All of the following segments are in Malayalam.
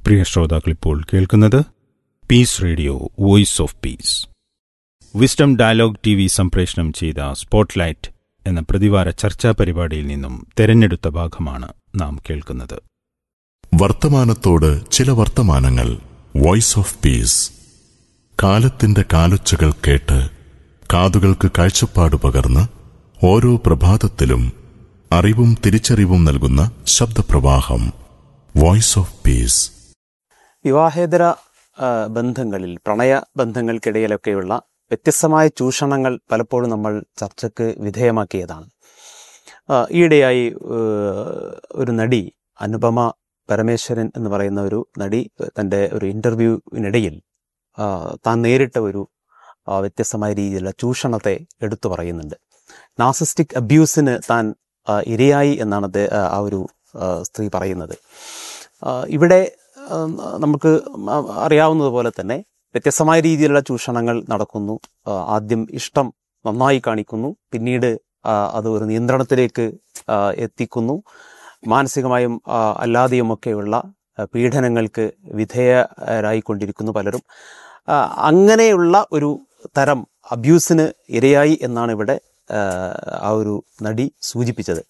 പ്രിയ ശ്രോതാക്കളിപ്പോൾ കേൾക്കുന്നത് peace radio voice of peace wisdom dialogue T V സംപ്രേഷണം ചെയ്ത സ്പോട്ട്ലൈറ്റ് എന്ന പ്രതിവാര ചർച്ചാ പരിപാടിയിൽ നിന്നും തെരഞ്ഞെടുത്ത ഭാഗമാണ് നാം കേൾക്കുന്നത് വർത്തമാനത്തോട് ചില വർത്തമാനങ്ങൾ വോയിസ് ഓഫ് പീസ് കാലത്തിന്റെ കാലൊച്ചകൾ കേട്ട് കാതുകൾക്ക് കാഴ്ചപ്പാട് പകർന്ന് ഓരോ പ്രഭാതത്തിലും അറിവും തിരിച്ചറിവും നൽകുന്ന ശബ്ദപ്രവാഹം വോയിസ് ഓഫ് പീസ് വിവാഹേതര ആ, ബന്ധങ്ങളിൽ പ്രണയ ബന്ധങ്ങൾക്കിടയിലൊക്കെയുള്ള വ്യത്യസ്തമായ ചൂഷണങ്ങൾ പലപ്പോഴും നമ്മൾ ചർച്ചയ്ക്ക് വിധേയമാക്കിയതാണ് ആ, ഈയിടെയായി ഏഹ്, ഒരു നടി അനുപമ പരമേശ്വരൻ എന്ന് പറയുന്ന ഒരു നടി തൻ്റെ ഒരു ഇൻ്റർവ്യൂവിനിടയിൽ ആ, താൻ നേരിട്ട ഒരു ആ, വ്യത്യസ്തമായ രീതിയിലുള്ള ചൂഷണത്തെ എടുത്തു പറയുന്നുണ്ട് നാസിസ്റ്റിക് അബ്യൂസിന് താൻ ആ, ഇരയായി എന്നാണ് അത് ആ ഒരു ആ, സ്ത്രീ പറയുന്നത് ആ, ഇവിടെ ആ, നമുക്ക് അറിയാവുന്നതുപോലെ തന്നെ വ്യത്യസ്തമായ രീതിയിലുള്ള ചൂഷണങ്ങൾ നടക്കുന്നു ആ, ആദ്യം ഇഷ്ടം നന്നായി കാണിക്കുന്നു പിന്നീട് ആ, അത് ഒരു നിയന്ത്രണത്തിലേക്ക് ആ, എത്തിക്കുന്നു മാനസികമായും ആ, അല്ലാതെയുമൊക്കെയുള്ള ആ, പീഡനങ്ങൾക്ക് വിധേയരായിക്കൊണ്ടിരിക്കുന്നു പലരും ആ, അങ്ങനെയുള്ള ഒരു തരം അബ്യൂസിന് ഇരയായി എന്നാണ് ഇവിടെ ആ, ആ ഒരു നടി സൂചിപ്പിച്ചത്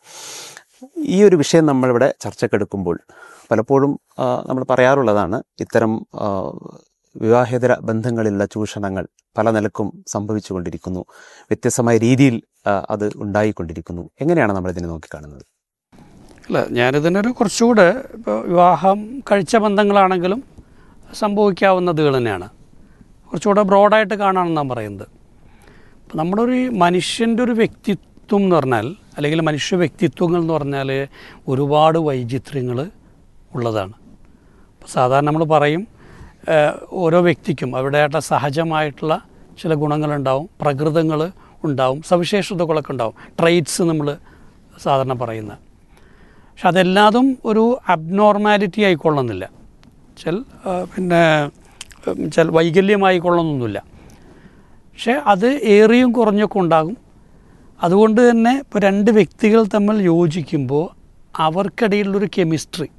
ഈ ഒരു വിഷയം നമ്മളിവിടെ ചർച്ചക്കെടുക്കുമ്പോൾ പലപ്പോഴും ആ, നമ്മൾ പറയാറുള്ളതാണ് ഇത്തരം ആ, വിവാഹേതര ബന്ധങ്ങളിലുള്ള ചൂഷണങ്ങൾ പല നിലക്കും സംഭവിച്ചുകൊണ്ടിരിക്കുന്നു വ്യത്യസ്തമായ രീതിയിൽ ആ, അത് ഉണ്ടായിക്കൊണ്ടിരിക്കുന്നു എങ്ങനെയാണ് നമ്മൾ ഇതിനെ നോക്കിക്കാണുന്നത് അല്ല ഞാനിതിനൊരു കുറച്ചുകൂടെ ഇപ്പോൾ വിവാഹം കഴിച്ച ബന്ധങ്ങളാണെങ്കിലും സംഭവിക്കാവുന്നതുകൾ തന്നെയാണ് കുറച്ചുകൂടെ ബ്രോഡായിട്ട് കാണാമെന്ന് നാം പറയുന്നത് ഇപ്പം നമ്മുടെ ഒരു മനുഷ്യൻ്റെ ഒരു വ്യക്തിത്വം എന്ന് പറഞ്ഞാൽ അല്ലെങ്കിൽ മനുഷ്യ വ്യക്തിത്വങ്ങൾ എന്ന് പറഞ്ഞാൽ ഒരുപാട് വൈചിത്ര്യങ്ങൾ ഉള്ളതാണ് ഇപ്പോൾ സാധാരണ നമ്മൾ പറയും ഏഹ്, ഓരോ വ്യക്തിക്കും അവരുടെയായിട്ട് സഹജമായിട്ടുള്ള ചില ഗുണങ്ങളുണ്ടാവും പ്രകൃതങ്ങൾ ഉണ്ടാവും സവിശേഷതകളൊക്കെ ഉണ്ടാവും ട്രൈറ്റ്സ് നമ്മൾ സാധാരണ പറയുന്നത് പക്ഷെ അതെല്ലാതും ഒരു അബ്നോർമാലിറ്റി ആയിക്കൊള്ളുന്നില്ല ചില ആ, പിന്നെ ഉം, ചില വൈകല്യമായിക്കൊള്ളുന്നൊന്നുമില്ല പക്ഷേ അത് ഏറിയും കുറഞ്ഞൊക്കെ ഉണ്ടാകും അതുകൊണ്ട് തന്നെ ഇപ്പോൾ രണ്ട് വ്യക്തികൾ തമ്മിൽ യോജിക്കുമ്പോൾ അവർക്കിടയിലുള്ളൊരു കെമിസ്ട്രി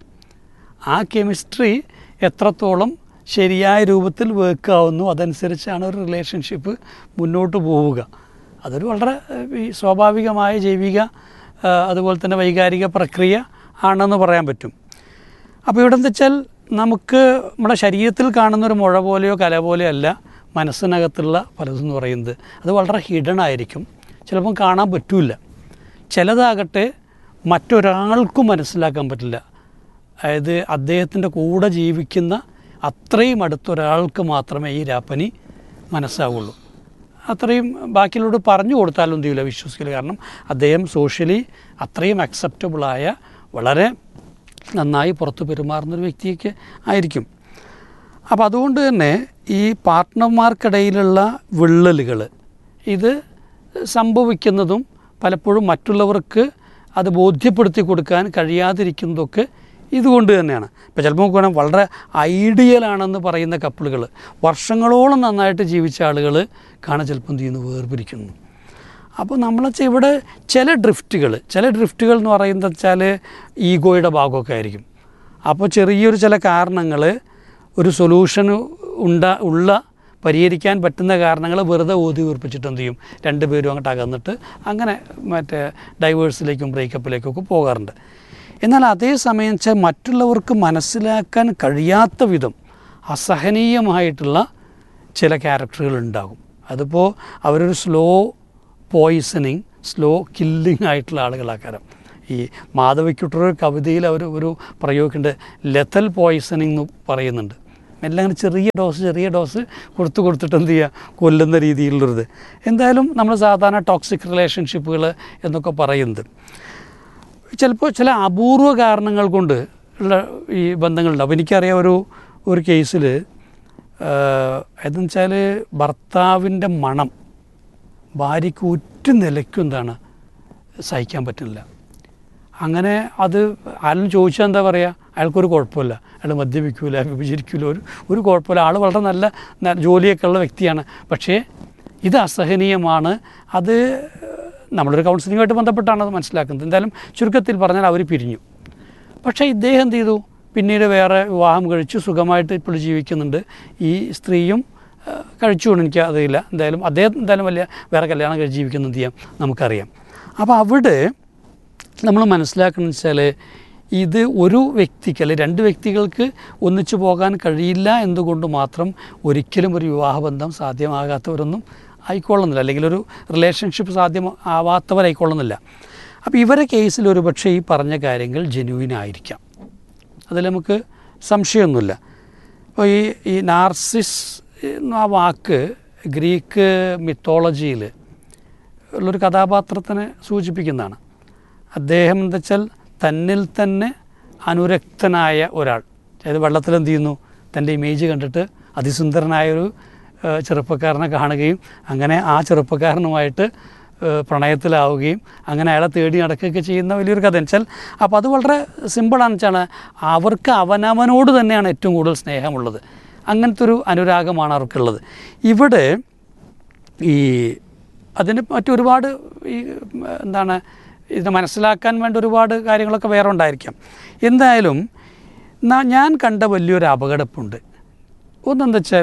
ആ കെമിസ്ട്രി എത്രത്തോളം ശരിയായ രൂപത്തിൽ വർക്ക് ആവുന്നു അതനുസരിച്ചാണ് ഒരു റിലേഷൻഷിപ്പ് മുന്നോട്ട് പോവുക അതൊരു വളരെ ഏഹ്, ഈ സ്വാഭാവികമായ ജൈവിക ആ, അതുപോലെ തന്നെ വൈകാരിക പ്രക്രിയ ആണെന്ന് പറയാൻ പറ്റും അപ്പോൾ ഇവിടെ എന്താ വെച്ചാൽ നമുക്ക് നമ്മുടെ ശരീരത്തിൽ കാണുന്ന ഒരു മുഴ പോലെയോ കല പോലെയോ അല്ല മനസ്സിനകത്തുള്ള പലതും എന്ന് പറയുന്നത് അത് വളരെ ഹിഡൺ ആയിരിക്കും ചിലപ്പം കാണാൻ പറ്റില്ല ചിലതാകട്ടെ മറ്റൊരാൾക്കും മനസ്സിലാക്കാൻ പറ്റില്ല അതായത് അദ്ദേഹത്തിൻ്റെ കൂടെ ജീവിക്കുന്ന അത്രയും അടുത്തൊരാൾക്ക് മാത്രമേ ഈ രാപ്പനി മനസ്സാവുള്ളൂ അത്രയും ബാക്കിയുള്ളവരോട് പറഞ്ഞു കൊടുത്താലും ചെയ്യില്ല വിശ്വസിക്കില്ല കാരണം അദ്ദേഹം സോഷ്യലി അത്രയും അക്സെപ്റ്റബിളായ വളരെ നന്നായി പുറത്ത് പെരുമാറുന്നൊരു വ്യക്തിയൊക്കെ ആയിരിക്കും അപ്പോൾ അതുകൊണ്ട് തന്നെ ഈ പാർട്ട്ണർമാർക്കിടയിലുള്ള വിള്ളലുകൾ ഇത് സംഭവിക്കുന്നതും പലപ്പോഴും മറ്റുള്ളവർക്ക് അത് ബോധ്യപ്പെടുത്തി കൊടുക്കാൻ കഴിയാതിരിക്കുന്നതൊക്കെ ഇതുകൊണ്ട് തന്നെയാണ് ഇപ്പോൾ ചിലപ്പോൾ നമുക്ക് വേണം വളരെ ഐഡിയലാണെന്ന് പറയുന്ന കപ്പിളുകൾ വർഷങ്ങളോളം നന്നായിട്ട് ജീവിച്ച ആളുകൾ കാണാൻ ചിലപ്പോൾ എന്ത് ചെയ്യുന്നു വേർപിരിക്കുന്നു അപ്പോൾ നമ്മൾ ഇവിടെ ചില ഡ്രിഫ്റ്റുകൾ ചില ഡ്രിഫ്റ്റുകൾ എന്ന് പറയുന്നത് വെച്ചാൽ ഈഗോയുടെ ഭാഗമൊക്കെ ആയിരിക്കും അപ്പോൾ ചെറിയൊരു ചില കാരണങ്ങൾ ഒരു സൊല്യൂഷൻ ഉണ്ട ഉള്ള പരിഹരിക്കാൻ പറ്റുന്ന കാരണങ്ങൾ വെറുതെ ഊതി വീർപ്പിച്ചിട്ട് എന്ത് ചെയ്യും രണ്ടുപേരും അങ്ങോട്ട് അകന്നിട്ട് അങ്ങനെ മറ്റേ ഡൈവേഴ്സിലേക്കും ബ്രേക്കപ്പിലേക്കും ഒക്കെ പോകാറുണ്ട് എന്നാൽ അതേ സമയം വെച്ചാൽ മറ്റുള്ളവർക്ക് മനസ്സിലാക്കാൻ കഴിയാത്ത വിധം അസഹനീയമായിട്ടുള്ള ചില ക്യാരക്ടറുകൾ ഉണ്ടാകും അതിപ്പോൾ അവരൊരു സ്ലോ പോയിസണിങ് സ്ലോ കില്ലിംഗ് ആയിട്ടുള്ള ആളുകളാക്കാരം ഈ മാധവിക്കുട്ടൊരു കവിതയിൽ അവർ ഒരു പ്രയോഗമുണ്ട് ലെത്തൽ പോയിസണിങ് എന്ന് പറയുന്നുണ്ട് എല്ലാം അങ്ങനെ ചെറിയ ഡോസ് ചെറിയ ഡോസ് കൊടുത്ത് കൊടുത്തിട്ട് എന്ത് ചെയ്യുക കൊല്ലുന്ന രീതിയിലുള്ളത് എന്തായാലും നമ്മൾ സാധാരണ ടോക്സിക് റിലേഷൻഷിപ്പുകൾ എന്നൊക്കെ പറയുന്നത് ചിലപ്പോൾ ചില അപൂർവ കാരണങ്ങൾ കൊണ്ട് ഉള്ള ഈ ബന്ധങ്ങളുണ്ട് അപ്പോൾ എനിക്കറിയാം ഒരു ഒരു കേസിൽ അതെന്ന് വെച്ചാൽ ഭർത്താവിൻ്റെ മണം ഭാര്യയ്ക്ക് ഒറ്റ നിലയ്ക്കും എന്താണ് സഹിക്കാൻ പറ്റുന്നില്ല അങ്ങനെ അത് ആരും ചോദിച്ചാൽ എന്താ പറയുക അയാൾക്കൊരു കുഴപ്പമില്ല അയാൾ മദ്യപിക്കൂല വിഭജിക്കൂല ഒരു ഒരു കുഴപ്പമില്ല ആൾ വളരെ നല്ല ന- ജോലിയൊക്കെ ഉള്ള വ്യക്തിയാണ് പക്ഷേ ഇത് അസഹനീയമാണ് അത് നമ്മളൊരു കൗൺസിലിങ്ങുമായിട്ട് ബന്ധപ്പെട്ടാണ് അത് മനസ്സിലാക്കുന്നത് എന്തായാലും ചുരുക്കത്തിൽ പറഞ്ഞാൽ അവർ പിരിഞ്ഞു പക്ഷേ ഇദ്ദേഹം എന്ത് ചെയ്തു പിന്നീട് വേറെ വിവാഹം കഴിച്ച് സുഖമായിട്ട് ഇപ്പോൾ ജീവിക്കുന്നുണ്ട് ഈ സ്ത്രീയും ആ, കഴിച്ചുകൊണ്ട് എനിക്ക് അറിയില്ല എന്തായാലും അദ്ദേഹം എന്തായാലും വലിയ വേറെ കല്യാണം കഴിച്ച് ജീവിക്കുന്നത് ചെയ്യാം നമുക്കറിയാം അപ്പോൾ അവിടെ നമ്മൾ മനസ്സിലാക്കുന്നത് വെച്ചാൽ ഇത് ഒരു വ്യക്തിക്ക് അല്ലെങ്കിൽ രണ്ട് വ്യക്തികൾക്ക് ഒന്നിച്ചു പോകാൻ കഴിയില്ല എന്നുകൊണ്ട് മാത്രം ഒരിക്കലും ഒരു വിവാഹബന്ധം സാധ്യമാകാത്തവരൊന്നും ആയിക്കൊള്ളുന്നില്ല അല്ലെങ്കിൽ ഒരു റിലേഷൻഷിപ്പ് സാധ്യം ആവാത്തവരായിക്കൊള്ളുന്നില്ല അപ്പോൾ ഇവരെ കേസിൽ ഒരു പക്ഷേ ഈ പറഞ്ഞ കാര്യങ്ങൾ ജെന്യൂൻ ആയിരിക്കാം അതിൽ നമുക്ക് സംശയമൊന്നുമില്ല അപ്പോൾ ഈ ഈ നാർസിസ് എന്ന ആ വാക്ക് ഗ്രീക്ക് മിത്തോളജിയിൽ ഉള്ളൊരു കഥാപാത്രത്തിനെ സൂചിപ്പിക്കുന്നതാണ് അദ്ദേഹം എന്താ വെച്ചാൽ തന്നിൽ തന്നെ അനുരക്തനായ ഒരാൾ അതായത് വെള്ളത്തിൽ എന്ത് ചെയ്യുന്നു തൻ്റെ ഇമേജ് കണ്ടിട്ട് അതിസുന്ദരനായൊരു ഏഹ്, ചെറുപ്പക്കാരനെ കാണുകയും അങ്ങനെ ആ ചെറുപ്പക്കാരനുമായിട്ട് ഏഹ്, പ്രണയത്തിലാവുകയും അങ്ങനെ അയാളെ തേടി നടക്കുകയൊക്കെ ചെയ്യുന്ന വലിയൊരു കഥ വെച്ചാൽ അപ്പോൾ അത് വളരെ സിമ്പിളാണെന്ന് വെച്ചാൽ അവർക്ക് അവനവനോട് തന്നെയാണ് ഏറ്റവും കൂടുതൽ സ്നേഹമുള്ളത് അങ്ങനത്തെ ഒരു അനുരാഗമാണ് അവർക്കുള്ളത് ഇവിടെ ഈ അതിന് മറ്റൊരുപാട് ഈ ഉം, എന്താണ് ഇത് മനസ്സിലാക്കാൻ വേണ്ട ഒരുപാട് കാര്യങ്ങളൊക്കെ വേറെ ഉണ്ടായിരിക്കാം എന്തായാലും ന- ഞാൻ കണ്ട വലിയൊരു അപകടപ്പുണ്ട് ഒന്നെന്താ വെച്ചാൽ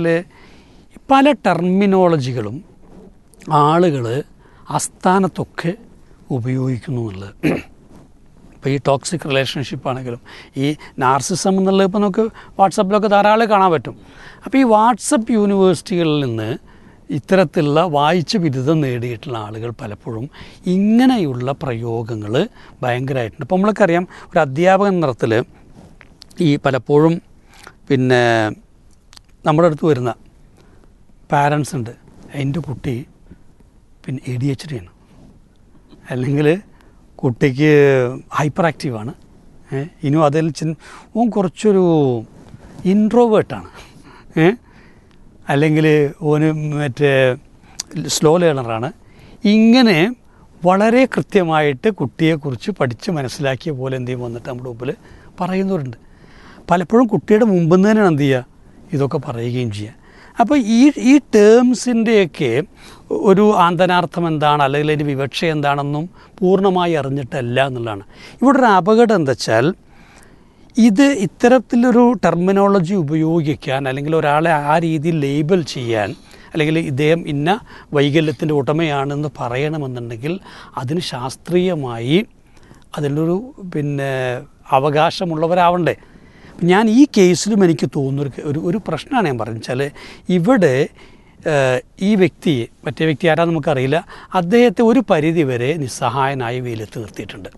പല ടെർമിനോളജികളും ആളുകൾ അസ്ഥാനത്തൊക്കെ ഉപയോഗിക്കുന്നു എന്നുള്ളത് ഇപ്പോൾ ഈ ടോക്സിക് റിലേഷൻഷിപ്പ് ആണെങ്കിലും ഈ നാർസിസം എന്നുള്ളത് ഇപ്പോൾ നമുക്ക് വാട്സപ്പിലൊക്കെ ധാരാളം കാണാൻ പറ്റും അപ്പോൾ ഈ വാട്സപ്പ് യൂണിവേഴ്സിറ്റികളിൽ നിന്ന് ഇത്തരത്തിലുള്ള വായിച്ച് ബിരുദം നേടിയിട്ടുള്ള ആളുകൾ പലപ്പോഴും ഇങ്ങനെയുള്ള പ്രയോഗങ്ങൾ ഭയങ്കരമായിട്ടുണ്ട് ഇപ്പോൾ നമ്മൾക്കറിയാം ഒരു അധ്യാപകൻ നിറത്തിൽ ഈ പലപ്പോഴും പിന്നെ നമ്മുടെ അടുത്ത് വരുന്ന പാരൻസ് ഉണ്ട് എൻ്റെ കുട്ടി പിന്നെ എ ഡി എച്ച് ഡി ആണ് അല്ലെങ്കിൽ കുട്ടിക്ക് ഹൈപ്പർ ആക്റ്റീവാണ് ഇനിയും അതിൽ ചിൻ ഓൻ കുറച്ചൊരു ഇൻട്രോവേർട്ടാണ് ഏ അല്ലെങ്കിൽ ഓന് മറ്റേ സ്ലോ ലേണറാണ് ഇങ്ങനെ വളരെ കൃത്യമായിട്ട് കുട്ടിയെക്കുറിച്ച് പഠിച്ച് മനസ്സിലാക്കിയ പോലെ എന്ത് ചെയ്യും വന്നിട്ട് നമ്മുടെ മുമ്പിൽ പറയുന്നവരുണ്ട് പലപ്പോഴും കുട്ടിയുടെ മുമ്പ് നിന്ന് തന്നെയാണ് എന്ത് ചെയ്യുക ഇതൊക്കെ പറയുകയും ചെയ്യുക അപ്പോൾ ഈ ഈ ടേംസിൻ്റെയൊക്കെ ഒരു ആന്തനാർത്ഥം എന്താണ് അല്ലെങ്കിൽ അതിൻ്റെ വിവക്ഷ എന്താണെന്നും പൂർണ്ണമായി അറിഞ്ഞിട്ടല്ല എന്നുള്ളതാണ് ഇവിടെ ഒരു അപകടം എന്താ വെച്ചാൽ ഇത് ഇത്തരത്തിലൊരു ടെർമിനോളജി ഉപയോഗിക്കാൻ അല്ലെങ്കിൽ ഒരാളെ ആ രീതിയിൽ ലേബൽ ചെയ്യാൻ അല്ലെങ്കിൽ ഇദ്ദേഹം ഇന്ന വൈകല്യത്തിൻ്റെ ഉടമയാണെന്ന് പറയണമെന്നുണ്ടെങ്കിൽ അതിന് ശാസ്ത്രീയമായി അതിനൊരു പിന്നെ അവകാശമുള്ളവരാവണ്ടേ ഞാൻ ഈ കേസിലും എനിക്ക് തോന്നുന്നൊരു ഒരു ഒരു പ്രശ്നമാണ് ഞാൻ പറഞ്ഞത് വെച്ചാൽ ഇവിടെ ഏഹ്, ഈ വ്യക്തി മറ്റേ വ്യക്തി ആരാന്ന് നമുക്കറിയില്ല അദ്ദേഹത്തെ ഒരു പരിധി വരെ നിസ്സഹായനായി വെയിലത്ത് നിർത്തിയിട്ടുണ്ട്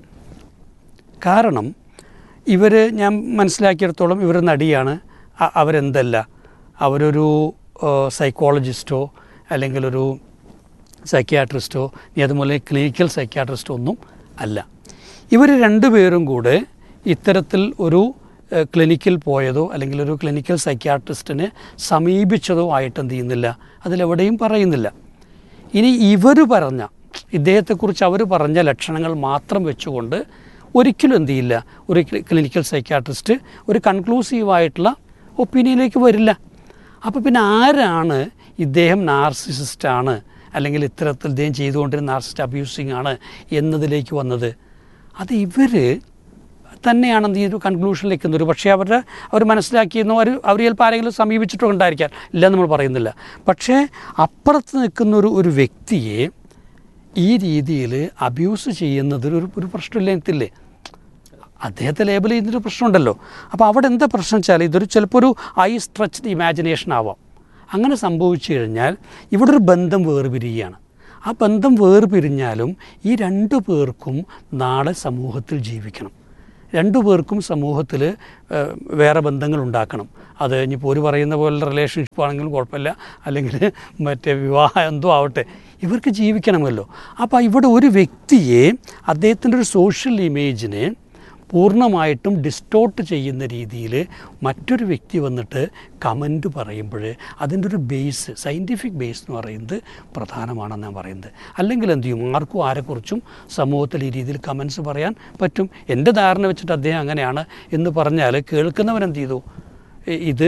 കാരണം ഇവർ ഞാൻ മനസ്സിലാക്കിയിടത്തോളം ഇവർ നടിയാണ് അ- അവരെന്തല്ല അവരൊരു സൈക്കോളജിസ്റ്റോ അല്ലെങ്കിൽ ഒരു സൈക്യാട്രിസ്റ്റോ ഇനി അതുപോലെ ക്ലിനിക്കൽ സൈക്യാട്രിസ്റ്റോ ഒന്നും അല്ല ഇവർ രണ്ടുപേരും കൂടെ ഇത്തരത്തിൽ ഒരു ഏഹ്, ക്ലിനിക്കിൽ പോയതോ അല്ലെങ്കിൽ ഒരു ക്ലിനിക്കൽ സൈക്യാട്രിസ്റ്റിനെ സമീപിച്ചതോ ആയിട്ട് എന്ത് ചെയ്യുന്നില്ല അതിലെവിടെയും പറയുന്നില്ല ഇനി ഇവർ പറഞ്ഞ ഇദ്ദേഹത്തെക്കുറിച്ച് അവർ പറഞ്ഞ ലക്ഷണങ്ങൾ മാത്രം വെച്ചുകൊണ്ട് ഒരിക്കലും എന്ത് ചെയ്യില്ല ഒരു ക്ലി- ക്ലിനിക്കൽ സൈക്യാട്രിസ്റ്റ് ഒരു കൺക്ലൂസീവായിട്ടുള്ള ഒപ്പീനിയനിലേക്ക് വരില്ല അപ്പോൾ പിന്നെ ആരാണ് ഇദ്ദേഹം നാർസിസിസ്റ്റാണ് അല്ലെങ്കിൽ ഇത്തരത്തിൽ ഇദ്ദേഹം ചെയ്തുകൊണ്ടിരുന്ന നാർസിസ്റ്റ് അബ്യൂസിങ് ആണ് എന്നതിലേക്ക് വന്നത് അത് ഇവർ തന്നെയാണെന്ന് ഈ ഒരു കൺക്ലൂഷനിലേക്ക് എത്തുന്നത് പക്ഷേ അവരുടെ അവർ മനസ്സിലാക്കിയെന്നോ അവർ അവർ ചിലപ്പോൾ ആരെങ്കിലും സമീപിച്ചിട്ടോ ഉണ്ടായിരിക്കാം ഇല്ല നമ്മൾ പറയുന്നില്ല പക്ഷേ അപ്പുറത്ത് നിൽക്കുന്ന ഒരു ഒരു വ്യക്തിയെ ഈ രീതിയിൽ അബ്യൂസ് ചെയ്യുന്നതിൽ ഒരു ഒരു പ്രശ്നമില്ല അദ്ദേഹത്തെ ലേബൽ ചെയ്യുന്നൊരു പ്രശ്നമുണ്ടല്ലോ അപ്പോൾ അവിടെ എന്താ പ്രശ്നം വെച്ചാൽ ഇതൊരു ചിലപ്പോൾ ഒരു ഐ സ്ട്രെച്ച്ഡ് ഇമാജിനേഷൻ ആവാം അങ്ങനെ സംഭവിച്ചു കഴിഞ്ഞാൽ ഇവിടെ ഒരു ബന്ധം വേർപിരിയുകയാണ് ആ ബന്ധം വേർപിരിഞ്ഞാലും ഈ രണ്ടു പേർക്കും നാളെ സമൂഹത്തിൽ ജീവിക്കണം രണ്ടു പേർക്കും സമൂഹത്തിൽ ഏഹ്, വേറെ ബന്ധങ്ങൾ ഉണ്ടാക്കണം അത് ഇനിയിപ്പോൾ ഒരു പറയുന്ന പോലെ റിലേഷൻഷിപ്പ് ആണെങ്കിലും കുഴപ്പമില്ല അല്ലെങ്കിൽ മറ്റേ വിവാഹം എന്തോ ആവട്ടെ ഇവർക്ക് ജീവിക്കണമല്ലോ അപ്പോൾ ഇവിടെ ഒരു വ്യക്തിയെ അദ്ദേഹത്തിൻ്റെ ഒരു സോഷ്യൽ ഇമേജിനെ പൂർണ്ണമായിട്ടും ഡിസ്റ്റോർട്ട് ചെയ്യുന്ന രീതിയിൽ മറ്റൊരു വ്യക്തി വന്നിട്ട് കമൻറ്റ് പറയുമ്പോൾ അതിൻ്റെ ഒരു ബേസ് സയൻറ്റിഫിക് ബേസ് എന്ന് പറയുന്നത് പ്രധാനമാണെന്ന് ഞാൻ പറയുന്നത് അല്ലെങ്കിൽ എന്ത് ചെയ്യും ആർക്കും ആരെക്കുറിച്ചും സമൂഹത്തിൽ ഈ രീതിയിൽ കമൻസ് പറയാൻ പറ്റും എൻ്റെ ധാരണ വെച്ചിട്ട് അദ്ദേഹം അങ്ങനെയാണ് എന്ന് പറഞ്ഞാൽ കേൾക്കുന്നവൻ എന്ത് ചെയ്തു ഇ- ഇത്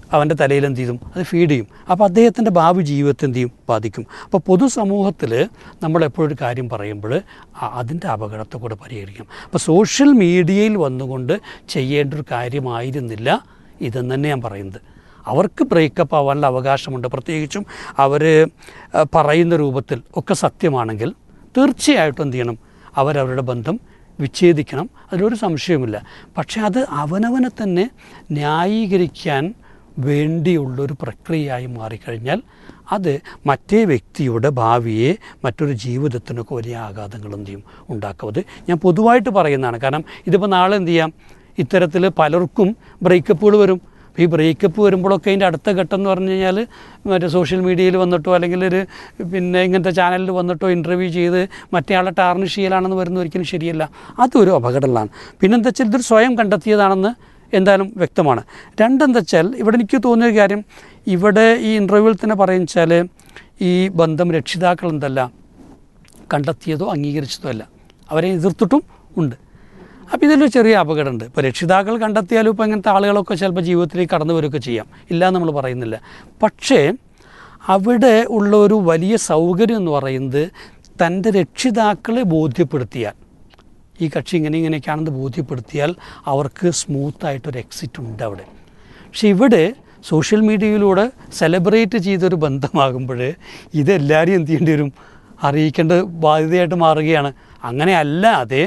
അവൻ്റെ തലയിൽ എന്ത് ചെയ്യും അത് ഫീഡ് ചെയ്യും അപ്പോൾ അദ്ദേഹത്തിൻ്റെ ഭാവി ജീവിതത്തെ എന്ത് ചെയ്യും ബാധിക്കും അപ്പോൾ പൊതുസമൂഹത്തിൽ നമ്മൾ എപ്പോഴും ഒരു കാര്യം പറയുമ്പോൾ അതിൻ്റെ അപകടത്തെ കൂടെ പരിഹരിക്കണം അപ്പോൾ സോഷ്യൽ മീഡിയയിൽ വന്നുകൊണ്ട് ചെയ്യേണ്ട ഒരു കാര്യമായിരുന്നില്ല ഇതെന്ന് തന്നെ ഞാൻ പറയുന്നത് അവർക്ക് ബ്രേക്കപ്പ് ആവാനുള്ള അവകാശമുണ്ട് പ്രത്യേകിച്ചും അവർ പറയുന്ന രൂപത്തിൽ ഒക്കെ സത്യമാണെങ്കിൽ തീർച്ചയായിട്ടും എന്ത് ചെയ്യണം അവരവരുടെ ബന്ധം വിച്ഛേദിക്കണം അതിലൊരു സംശയവുമില്ല പക്ഷേ അത് അവനവനെ തന്നെ ന്യായീകരിക്കാൻ വേണ്ടിയുള്ളൊരു പ്രക്രിയയായി മാറിക്കഴിഞ്ഞാൽ അത് മറ്റേ വ്യക്തിയുടെ ഭാവിയെ മറ്റൊരു ജീവിതത്തിനൊക്കെ വലിയ ആഘാതങ്ങൾ എന്ത് ചെയ്യും ഉണ്ടാക്കും അത് ഞാൻ പൊതുവായിട്ട് പറയുന്നതാണ് കാരണം ഇതിപ്പോൾ നാളെ എന്ത് ചെയ്യാം ഇത്തരത്തിൽ പലർക്കും ബ്രേക്കപ്പുകൾ വരും അപ്പോൾ ഈ ബ്രേക്കപ്പ് വരുമ്പോഴൊക്കെ അതിൻ്റെ അടുത്ത ഘട്ടം എന്ന് പറഞ്ഞു കഴിഞ്ഞാൽ മറ്റേ സോഷ്യൽ മീഡിയയിൽ വന്നിട്ടോ അല്ലെങ്കിൽ ഒരു പിന്നെ ഇങ്ങനത്തെ ചാനലിൽ വന്നിട്ടോ ഇൻ്റർവ്യൂ ചെയ്ത് മറ്റേ ആളെ ടാർണിഷ് ചെയ്യലാണെന്ന് വരുന്നത് ഒരിക്കലും ശരിയല്ല അതൊരു അപകടമാണ് പിന്നെന്താ വെച്ചാൽ ഇതൊരു സ്വയം കണ്ടെത്തിയതാണെന്ന് എന്തായാലും വ്യക്തമാണ് രണ്ടെന്താ വെച്ചാൽ ഇവിടെ എനിക്ക് തോന്നിയ കാര്യം ഇവിടെ ഈ ഇൻ്റർവ്യൂവിൽ തന്നെ പറയുന്നത് ഈ ബന്ധം രക്ഷിതാക്കൾ എന്തല്ല കണ്ടെത്തിയതോ അംഗീകരിച്ചതോ അല്ല അവരെ എതിർത്തിട്ടും ഉണ്ട് അപ്പോൾ ഇതിലൊരു ചെറിയ അപകടമുണ്ട് ഇപ്പോൾ രക്ഷിതാക്കൾ കണ്ടെത്തിയാലും ഇപ്പോൾ ഇങ്ങനത്തെ ആളുകളൊക്കെ ചിലപ്പോൾ ജീവിതത്തിലേക്ക് കടന്നു വരികയൊക്കെ ചെയ്യാം ഇല്ല എന്ന് നമ്മൾ പറയുന്നില്ല പക്ഷേ അവിടെ ഉള്ള ഒരു വലിയ സൗകര്യം എന്ന് പറയുന്നത് തൻ്റെ രക്ഷിതാക്കളെ ബോധ്യപ്പെടുത്തിയാൽ ഈ കക്ഷി ഇങ്ങനെ ഇങ്ങനെയൊക്കെയാണെന്ന് ബോധ്യപ്പെടുത്തിയാൽ അവർക്ക് സ്മൂത്തായിട്ടൊരു എക്സിറ്റ് ഉണ്ട് അവിടെ പക്ഷെ ഇവിടെ സോഷ്യൽ മീഡിയയിലൂടെ സെലിബ്രേറ്റ് ചെയ്തൊരു ബന്ധമാകുമ്പോൾ ഇതെല്ലാവരും എന്ത് ചെയ്യേണ്ടി വരും അറിയിക്കേണ്ട ബാധ്യതയായിട്ട് മാറുകയാണ് അങ്ങനെ അല്ലാതെ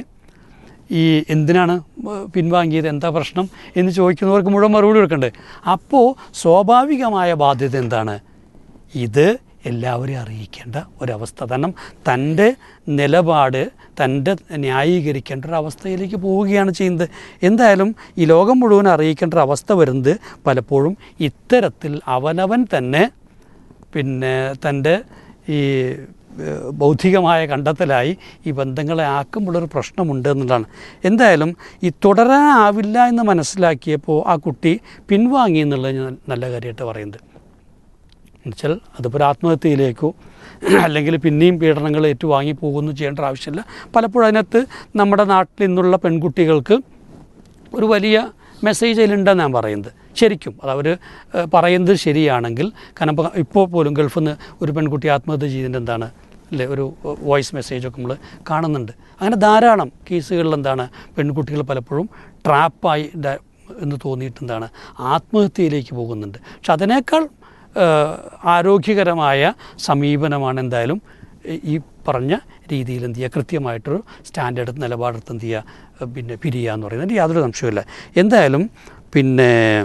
ഈ എന്തിനാണ് പിൻവാങ്ങിയത് എന്താ പ്രശ്നം എന്ന് ചോദിക്കുന്നവർക്ക് മുഴുവൻ മറുപടി കൊടുക്കണ്ടേ അപ്പോൾ സ്വാഭാവികമായ ബാധ്യത എന്താണ് ഇത് എല്ലാവരെയും അറിയിക്കേണ്ട ഒരവസ്ഥ കാരണം തൻ്റെ നിലപാട് തൻ്റെ ന്യായീകരിക്കേണ്ട ഒരു അവസ്ഥയിലേക്ക് പോവുകയാണ് ചെയ്യുന്നത് എന്തായാലും ഈ ലോകം മുഴുവൻ അറിയിക്കേണ്ട ഒരു അവസ്ഥ വരുന്നത് പലപ്പോഴും ഇത്തരത്തിൽ അവനവൻ തന്നെ പിന്നെ തൻ്റെ ഈ ഏഹ്, ബൗദ്ധികമായ കണ്ടെത്തലായി ഈ ബന്ധങ്ങളെ ആക്കുമ്പോഴൊരു പ്രശ്നമുണ്ട് എന്നുള്ളതാണ് എന്തായാലും ഈ തുടരാനാവില്ല എന്ന് മനസ്സിലാക്കിയപ്പോൾ ആ കുട്ടി പിൻവാങ്ങി എന്നുള്ളത് ഞാൻ നല്ല കാര്യമായിട്ട് പറയുന്നത് എന്നുവെച്ചാൽ അതിപ്പോൾ ഒരു ആത്മഹത്യയിലേക്കോ അല്ലെങ്കിൽ പിന്നെയും പീഡനങ്ങൾ ഏറ്റുവാങ്ങി പോകുന്നു ചെയ്യേണ്ട ആവശ്യമില്ല പലപ്പോഴും അതിനകത്ത് നമ്മുടെ നാട്ടിൽ നിന്നുള്ള പെൺകുട്ടികൾക്ക് ഒരു വലിയ മെസ്സേജ് അതിലുണ്ടെന്ന് ഞാൻ പറയുന്നത് ശരിക്കും അത് അവർ പറയുന്നത് ശരിയാണെങ്കിൽ കാരണം ഇപ്പോൾ ഇപ്പോൾ പോലും ഗൾഫിൽ നിന്ന് ഒരു പെൺകുട്ടി ആത്മഹത്യ ചെയ്തതിൻ്റെ എന്താണ് അല്ലേ ഒരു വോയിസ് മെസ്സേജൊക്കെ നമ്മൾ കാണുന്നുണ്ട് അങ്ങനെ ധാരാളം കേസുകളിൽ എന്താണ് പെൺകുട്ടികൾ പലപ്പോഴും ട്രാപ്പായി ഡ- എന്ന് തോന്നിയിട്ട് എന്താണ് ആത്മഹത്യയിലേക്ക് പോകുന്നുണ്ട് പക്ഷെ അതിനേക്കാൾ ഏഹ്, ആരോഗ്യകരമായ സമീപനമാണ് എന്തായാലും ഈ- ഈ പറഞ്ഞ രീതിയിൽ എന്ത് ചെയ്യുക കൃത്യമായിട്ടൊരു സ്റ്റാൻഡേർഡ് നിലപാടെടുത്ത് എന്ത് ചെയ്യുക ഏഹ്, പിന്നെ പിരിയുക എന്ന് പറയുന്നത് യാതൊരു സംശയമില്ല എന്തായാലും പിന്നെ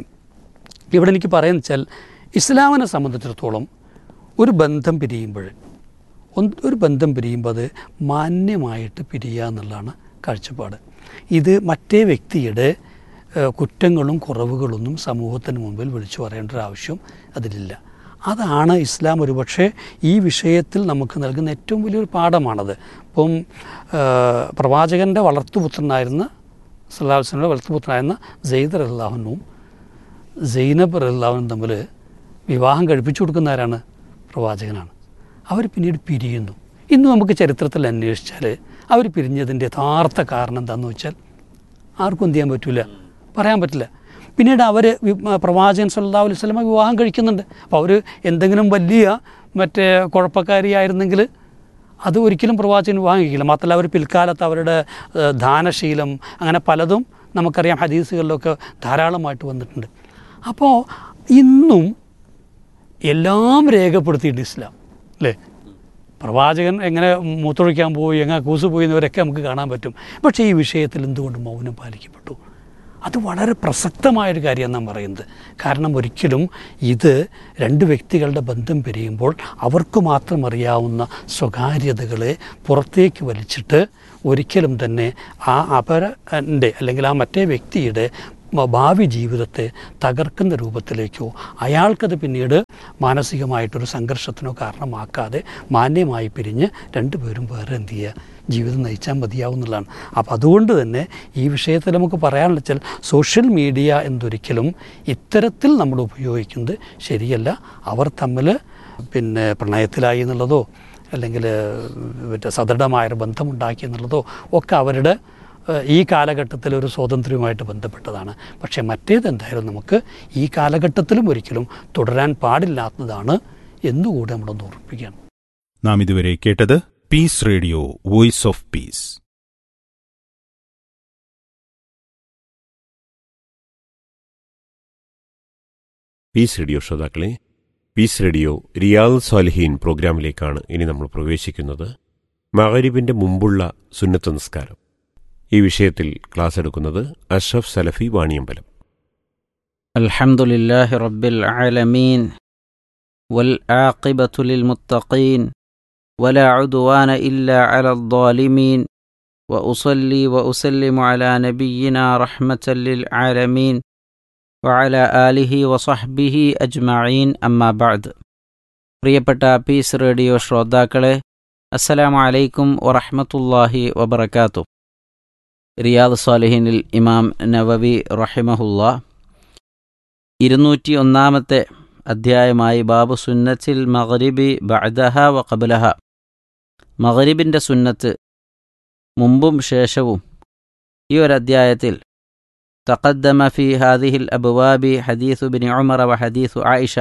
ഇവിടെ എനിക്ക് പറയാന്ന് വെച്ചാൽ ഇസ്ലാമിനെ സംബന്ധിച്ചിടത്തോളം ഒരു ബന്ധം പിരിയുമ്പോൾ ഒന്ന് ഒരു ബന്ധം പിരിയുമ്പോൾ അത് മാന്യമായിട്ട് പിരിയുക എന്നുള്ളതാണ് കാഴ്ചപ്പാട് ഇത് മറ്റേ വ്യക്തിയുടെ ഏഹ്, കുറ്റങ്ങളും കുറവുകളൊന്നും സമൂഹത്തിന് മുമ്പിൽ വിളിച്ചു പറയേണ്ട ഒരു ആവശ്യം അതിലില്ല അതാണ് ഇസ്ലാം ഒരുപക്ഷെ ഈ വിഷയത്തിൽ നമുക്ക് നൽകുന്ന ഏറ്റവും വലിയൊരു പാഠമാണത് ഇപ്പം ഏഹ്, പ്രവാചകൻ്റെ വളർത്തുപുത്രനായിരുന്ന സല്ലാഹുസ്ലമിൻ്റെ വളർത്തുപുത്രനായിരുന്ന സെയ്ദ് അള്ളാഹുനും സൈനബ് റഹ്ലാവും തമ്മിൽ വിവാഹം കഴിപ്പിച്ചു കൊടുക്കുന്ന ആരാണ് പ്രവാചകനാണ് അവർ പിന്നീട് പിരിയുന്നു ഇന്ന് നമുക്ക് ചരിത്രത്തിൽ അന്വേഷിച്ചാൽ അവർ പിരിഞ്ഞതിൻ്റെ യഥാർത്ഥ കാരണം എന്താണെന്ന് വെച്ചാൽ ആർക്കും എന്ത് ചെയ്യാൻ പറ്റില്ല പറയാൻ പറ്റില്ല പിന്നീട് അവർ പ്രവാചകൻ സല്ലാ അലൈഹി സ്വലമ വിവാഹം കഴിക്കുന്നുണ്ട് അപ്പോൾ അവർ എന്തെങ്കിലും വലിയ മറ്റേ കുഴപ്പക്കാരിയായിരുന്നെങ്കിൽ അത് ഒരിക്കലും പ്രവാചകൻ വിവാഹം കഴിക്കില്ല മാത്രമല്ല അവർ പിൽക്കാലത്ത് അവരുടെ ഏഹ്, ദാനശീലം അങ്ങനെ പലതും നമുക്കറിയാം ഹദീസുകളിലൊക്കെ ധാരാളമായിട്ട് വന്നിട്ടുണ്ട് അപ്പോൾ ഇന്നും എല്ലാം രേഖപ്പെടുത്തിയിട്ടുണ്ട് ഇസ്ലാം അല്ലേ പ്രവാചകൻ എങ്ങനെ മൂത്തൊഴിക്കാൻ പോയി എങ്ങനെ കൂസ് പോയി എന്നവരൊക്കെ നമുക്ക് കാണാൻ പറ്റും പക്ഷേ ഈ വിഷയത്തിൽ എന്തുകൊണ്ട് മൗനം പാലിക്കപ്പെട്ടു അത് വളരെ പ്രസക്തമായൊരു കാര്യമാണ് നാം പറയുന്നത് കാരണം ഒരിക്കലും ഇത് രണ്ട് വ്യക്തികളുടെ ബന്ധം പിരിയുമ്പോൾ അവർക്ക് മാത്രം അറിയാവുന്ന സ്വകാര്യതകളെ പുറത്തേക്ക് വലിച്ചിട്ട് ഒരിക്കലും തന്നെ ആ അപരൻ്റെ അല്ലെങ്കിൽ ആ മറ്റേ വ്യക്തിയുടെ മ- ഭാവി ജീവിതത്തെ തകർക്കുന്ന രൂപത്തിലേക്കോ അയാൾക്കത് പിന്നീട് മാനസികമായിട്ടൊരു സംഘർഷത്തിനോ കാരണമാക്കാതെ മാന്യമായി പിരിഞ്ഞ് രണ്ടുപേരും വേറെ എന്ത് ചെയ്യുക ജീവിതം നയിച്ചാൽ മതിയാവുന്നതാണ് അപ്പോൾ അതുകൊണ്ട് തന്നെ ഈ വിഷയത്തിൽ നമുക്ക് പറയാനുള്ള വെച്ചാൽ സോഷ്യൽ മീഡിയ എന്തൊരിക്കലും ഇത്തരത്തിൽ നമ്മൾ ഉപയോഗിക്കുന്നത് ശരിയല്ല അവർ തമ്മിൽ പിന്നെ പ്രണയത്തിലായി എന്നുള്ളതോ അല്ലെങ്കിൽ മറ്റേ സദൃഢമായൊരു ബന്ധമുണ്ടാക്കി എന്നുള്ളതോ ഒക്കെ അവരുടെ ഏഹ്, ഈ കാലഘട്ടത്തിൽ ഒരു സ്വാതന്ത്ര്യവുമായിട്ട് ബന്ധപ്പെട്ടതാണ് പക്ഷേ മറ്റേത് എന്തായാലും നമുക്ക് ഈ കാലഘട്ടത്തിലും ഒരിക്കലും തുടരാൻ പാടില്ലാത്തതാണ് എന്നുകൂടി നമ്മളൊന്ന് ഓർമ്മിപ്പിക്കുകയാണ് നാം ഇതുവരെ കേട്ടത് peace radio voice of peace peace radio ശ്രോതാക്കളെ പീസ് റേഡിയോ റിയാദ് സ്വാലിഹീൻ പ്രോഗ്രാമിലേക്കാണ് ഇനി നമ്മൾ പ്രവേശിക്കുന്നത് മഗരിബിന്റെ മുമ്പുള്ള സുന്നത്ത് നിസ്കാരം ഈ വിഷയത്തിൽ ക്ലാസ് എടുക്കുന്നത് അഷ്റഫ് സലഫി വാണിയമ്പലം الحمد لله رب العالمين والعاقبة للمتقين ولا عدوان إلا على الظالمين وأصلي وأسلم على نبينا رحمة للعالمين وعلى آله وصحبه أجمعين أما بعد പ്രിയപ്പെട്ട പീസ് റേഡിയോ ശ്രോതാക്കളെ അസ്സലാമു അലൈക്കും വറഹ്മത്തുള്ളാഹി വബറകാത്തു റിയാദ് സാലിഹിനിൽ ഇമാം നവവി റഹിമഹുല്ലാ ഇരുന്നൂറ്റി ഒന്നാമത്തെ അധ്യായമായി ബാബു സുന്നത്തിൽ മഗ്രിബി ബഅദഹ വ ഖബ്ലഹ മഗ്രിബിൻ്റെ സുന്നത്ത് മുമ്പും ശേഷവും ഈ ഒരു അധ്യായത്തിൽ തഖദ്ദമ ഫി ഹാദിഹിൽ അബുവാബി ഹദീസു ബിൻ ഉമറ വ ഹദീസു ആയിഷ